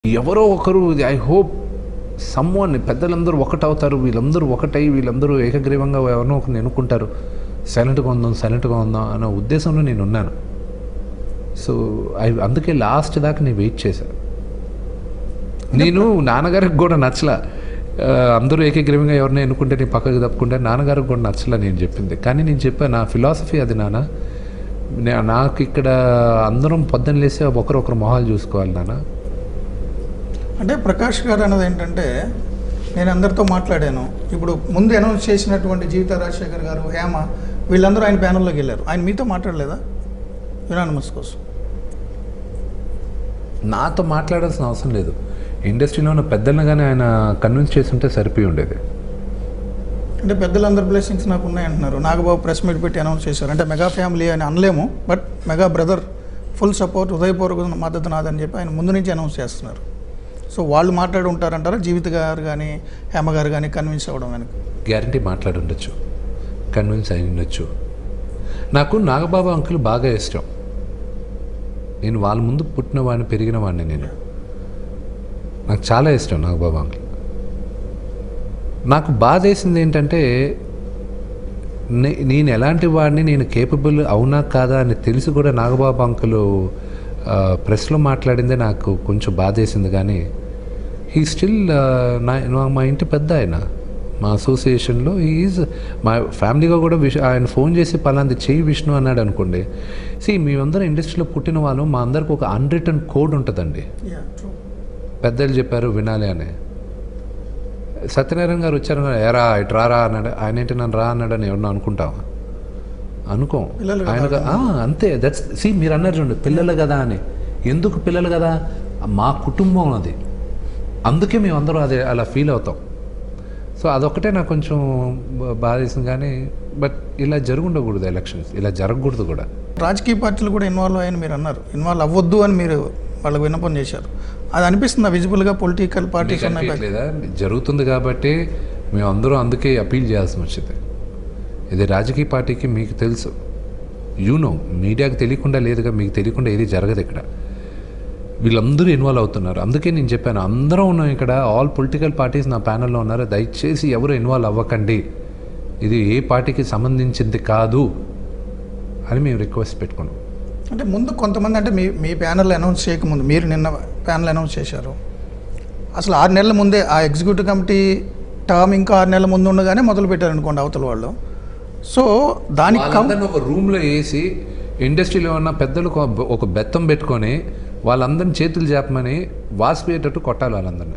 ఎవరో ఒకరు I hope someone పెద్దలందరూ ఒకటవుతారు వీళ్ళందరూ ఒకటై వీళ్ళందరూ ఏకగ్రీవంగా ఎవరినో ఒకరిని ఎన్నుకుంటారు సైలెంట్గా ఉందాం సైలెంట్గా ఉందాం అన్న ఉద్దేశంలో నేను ఉన్నాను సో ఐ అందుకే లాస్ట్ దాకా నేను వెయిట్ చేశాను నేను నాన్నగారికి కూడా నచ్చల ఆ, అందరూ ఏకగ్రీవంగా ఎవరిని ఎన్నుకుంటే నేను పక్కకు తప్పుకుంటే నాన్నగారికి కూడా నచ్చల నేను చెప్పింది కానీ నేను చెప్పాను నా ఫిలాసఫీ అది నాన్న నే- నాకు ఇక్కడ అందరం పొద్దున్న లేసి ఒకరొకరు మొహాలు చూసుకోవాలి నాన్న అంటే ప్రకాష్ గారు అన్నది ఏంటంటే నేను అందరితో మాట్లాడాను ఇప్పుడు ముందు అనౌన్స్ చేసినటువంటి జీవిత రాజశేఖర్ గారు హేమ వీళ్ళందరూ ఆయన ప్యానల్లోకి వెళ్ళారు ఆయన మీతో మాట్లాడలేదా యునానిమస్ కోసం నాతో మాట్లాడాల్సిన అవసరం లేదు ఇండస్ట్రీలో ఉన్న పెద్దలను కానీ ఆయన కన్విన్స్ చేస్తుంటే సరిపోయి ఉండేది అంటే పెద్దలందరి బ్లెస్సింగ్స్ నాకు ఉన్నాయంటున్నారు నాగబాబు ప్రెస్ మీట్ పెట్టి అనౌన్స్ చేశారు అంటే మెగా ఫ్యామిలీ అని అనలేము but mega brother full support హృదయపూర్వక మద్దతు నాదని చెప్పి ఆయన ముందు నుంచి అనౌన్స్ చేస్తున్నారు సో వాళ్ళు మాట్లాడి ఉంటారంటారా జీవిత గారు కానీ హేమ గారు కానీ కన్విన్స్ అవ్వడం వెనక గ్యారంటీ మాట్లాడి ఉండొచ్చు కన్విన్స్ అయి ఉండొచ్చు నాకు నాగబాబు అంకుల్ బాగా ఇష్టం నేను వాళ్ళ ముందు పుట్టిన వాడిని పెరిగిన వాడిని నేను నాకు చాలా ఇష్టం నాగబాబు అంకుల్ నాకు బాధ వేసింది ఏంటంటే నే- నేను ఎలాంటి వాడిని నేను కేపబుల్ అవునా కాదా అని తెలిసి కూడా నాగబాబు అంకులు ఆ, ప్రెస్లో మాట్లాడిందే నాకు కొంచెం బాధ వేసింది కానీ హీ స్టిల్ నా నా- మా ఇంటి పెద్ద ఆయన మా అసోసియేషన్లో ఈజ్ మా ఫ్యామిలీగా కూడా విష ఆయన ఫోన్ చేసి పలాంది చెయ్యి విష్ణు అన్నాడు అనుకోండి సి మేమందరం ఇండస్ట్రీలో పుట్టిన వాళ్ళు మా అందరికి ఒక అన్రిటర్న్ కోడ్ ఉంటుందండి పెద్దలు చెప్పారు వినాలి అని సత్యనారాయణ గారు వచ్చారు ఎరా ఇటు రారా అన్నాడు ఆయన ఏంటి నన్ను రా అన్నాడు అని ఎవరన్నా అనుకుంటావా అనుకోం పిల్లలు కదా. ఆయన ఆ, అంతే దట్స్ సి మీరు అన్నారు చూడండి పిల్లలు కదా అని ఎందుకు పిల్లలు కదా మా కుటుంబం అది అందుకే మేము అందరూ అది అలా ఫీల్ అవుతాం సో అదొక్కటే నాకు కొంచెం బా- బాధ వేసింది కానీ బట్ ఇలా జరుగుండకూడదు ఎలక్షన్స్ ఇలా జరగకూడదు కూడా రాజకీయ పార్టీలు కూడా ఇన్వాల్వ్ అయ్యని మీరు అన్నారు ఇన్వాల్వ్ అవ్వద్దు అని మీరు వాళ్ళకి విన్నపం చేశారు అది అనిపిస్తుందా విజిబుల్గా పొలిటికల్ పార్టీస్ మీకు ఉన్నాయి అనిపించలేదా జరుగుతుంది కాబట్టి మేము అందరూ అందుకే అపీల్ చేయాల్సి వచ్చింది ఇది రాజకీయ పార్టీకి మీకు తెలుసు యూనో మీడియాకి తెలియకుండా లేదుగా మీకు తెలియకుండా ఏది జరగదు ఇక్కడ వీళ్ళందరూ ఇన్వాల్వ్ అవుతున్నారు అందుకే నేను చెప్పాను అందరం ఉన్నాం ఇక్కడ ఆల్ పొలిటికల్ పార్టీస్ నా ప్యానల్లో ఉన్నారు దయచేసి ఎవరు ఇన్వాల్వ్ అవ్వకండి ఇది ఏ పార్టీకి సంబంధించింది కాదు అని మేము రిక్వెస్ట్ పెట్టుకున్నాం అంటే ముందు కొంతమంది అంటే మీ మీ ప్యానల్ అనౌన్స్ చేయకముందు మీరు నిన్న ప్యానల్ అనౌన్స్ చేశారు అసలు ఆరు నెలల ముందే ఆ ఎగ్జిక్యూటివ్ కమిటీ టర్మ్ ఇంకా ఆరు నెలల ముందు ఉండగానే మొదలు పెట్టారు అనుకోండి అవతల వాళ్ళు సో దానికి కం- వాళ్ళందరిని ఒక రూమ్లో వేసి ఇండస్ట్రీలో ఉన్న పెద్దలకు ఒక- ఒక బెత్తం పెట్టుకొని వాళ్ళందరిని చేతులు చేపమని వాసిపోయేటట్టు కొట్టాలి వాళ్ళందరినీ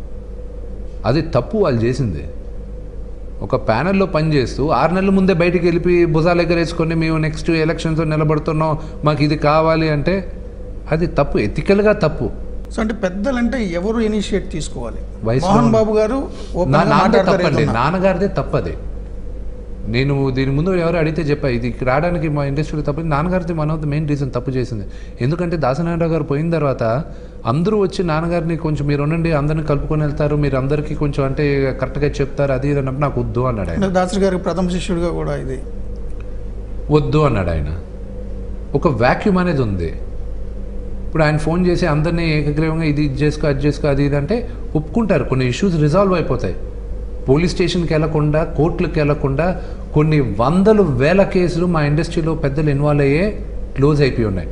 అది తప్పు వాళ్ళు చేసింది ఒక ప్యానెల్లో పనిచేస్తూ ఆరు నెలల ముందే బయటికి వెళ్ళి భుజాలు ఎగరేసుకొని మేము నెక్స్ట్ ఎలక్షన్స్ నిలబడుతున్నాం మాకు ఇది కావాలి అంటే అది తప్పు ఎథికల్గా తప్పు సో అంటే పెద్దలంటే ఎవరు ఇనిషియేట్ తీసుకోవాలి వయసులో మోహన్ ఉన్న- బాబు గారు నా ఓపెన్గా నాన్నదే మాట్లాడతారు తప్పండి ఏదన్నా. నాన్నగారిదే తప్పది నేను దీని ముందు ఎవరు అడిగితే చెప్పా ఇది రావడానికి మా ఇండస్ట్రీలో తప్పు నాన్నగారిది one of the main reason తప్పు చేసింది ఎందుకంటే దాసనారాయణ గారు పోయిన తర్వాత అందరూ వచ్చి నాన్నగారిని కొంచెం మీరు ఉండండి అందరిని కలుపుకొని వెళ్తారు మీరు అందరికీ కొంచెం అంటే కరెక్ట్గా చెప్తారు అది ఇది అన్నప్పుడు నాకు వద్దు అన్నాడు ఆయన అంటే దాసరి గారికి ప్రథమ శిష్యుడిగా కూడా ఇది వద్దు అన్నాడు ఆయన ఒక వాక్యూమ్ అనేది ఉంది ఇప్పుడు ఆయన ఫోన్ చేసి అందరినీ ఏకగ్రీవంగా ఇది ఇది చేసుకో అది చేసుకో అది ఇది అంటే ఒప్పుకుంటారు కొన్ని ఇష్యూస్ రిజాల్వ్ అయిపోతాయి పోలీస్ స్టేషన్కి వెళ్లకుండా కోర్టులకు వెళ్లకుండా కొన్ని వందలు వేల కేసులు మా ఇండస్ట్రీలో పెద్దలు ఇన్వాల్వ్ అయ్యే క్లోజ్ అయిపోయి ఉన్నాయి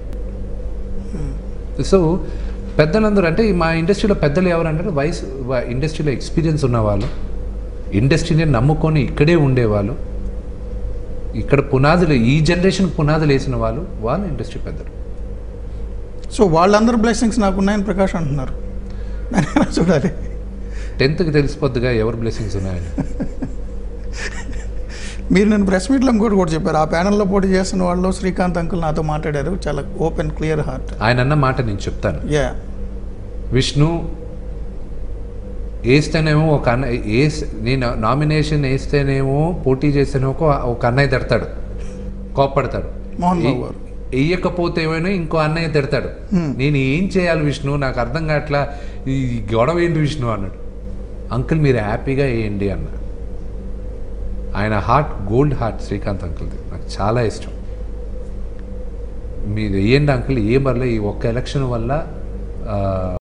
సో పెద్దలందరూ అంటే మా ఇండస్ట్రీలో పెద్దలు ఎవరంటే వయసు వ- ఇండస్ట్రీలో ఎక్స్పీరియన్స్ ఉన్నవాళ్ళు ఇండస్ట్రీని నమ్ముకొని ఇక్కడే ఉండేవాళ్ళు ఇక్కడ పునాదులు ఈ జనరేషన్ పునాదులు వేసిన వాళ్ళు వాళ్ళు ఇండస్ట్రీ పెద్దలు సో వాళ్ళందరూ బ్లెస్సింగ్స్ నాకు ఉన్నాయని ప్రకాష్ అంటున్నారు దాన్ని ఎలా చూడాలి టెన్త్కి తెలిసిపోద్దుగా ఎవరు బ్లెస్సింగ్స్ ఉన్నాయని మీరు నేను ప్రెస్ మీట్లో ఇంకోటి కూడా చెప్పారు ఆ ప్యానల్లో పోటీ చేస్తున్న వాళ్ళు శ్రీకాంత్ అంకుల్ నాతో మాట్లాడారు చాలా ఓపెన్ క్లియర్ హార్ట్ ఆయన అన్న మాట నేను చెప్తాను యా విష్ణు వేస్తేనేమో ఒక అన్న వేస్ నేను నామినేషన్ వేస్తేనేమో పోటీ చేస్తేనేమో ఒక ఒక అన్నయ్య తిడతాడు కోప్పడతాడు మోహన్ బాబు గారు వేయకపోతే ఏమైనా ఇంకో అన్నయ్య తిడతాడు నేను ఏం చేయాలి విష్ణు నాకు అర్థం కావట్లా ఈ గొడవ ఏంటి విష్ణు అన్నాడు అంకుల్ మీరు హ్యాపీగా వేయండి అన్న ఆయన హార్ట్ గోల్డ్ హార్ట్ శ్రీకాంత్ అంకుల్ది నాకు చాలా ఇష్టం మీరు వేయండి అంకుల్ ఏ మరలా ఈ ఒక్క ఎలక్షన్ వల్ల ఆ,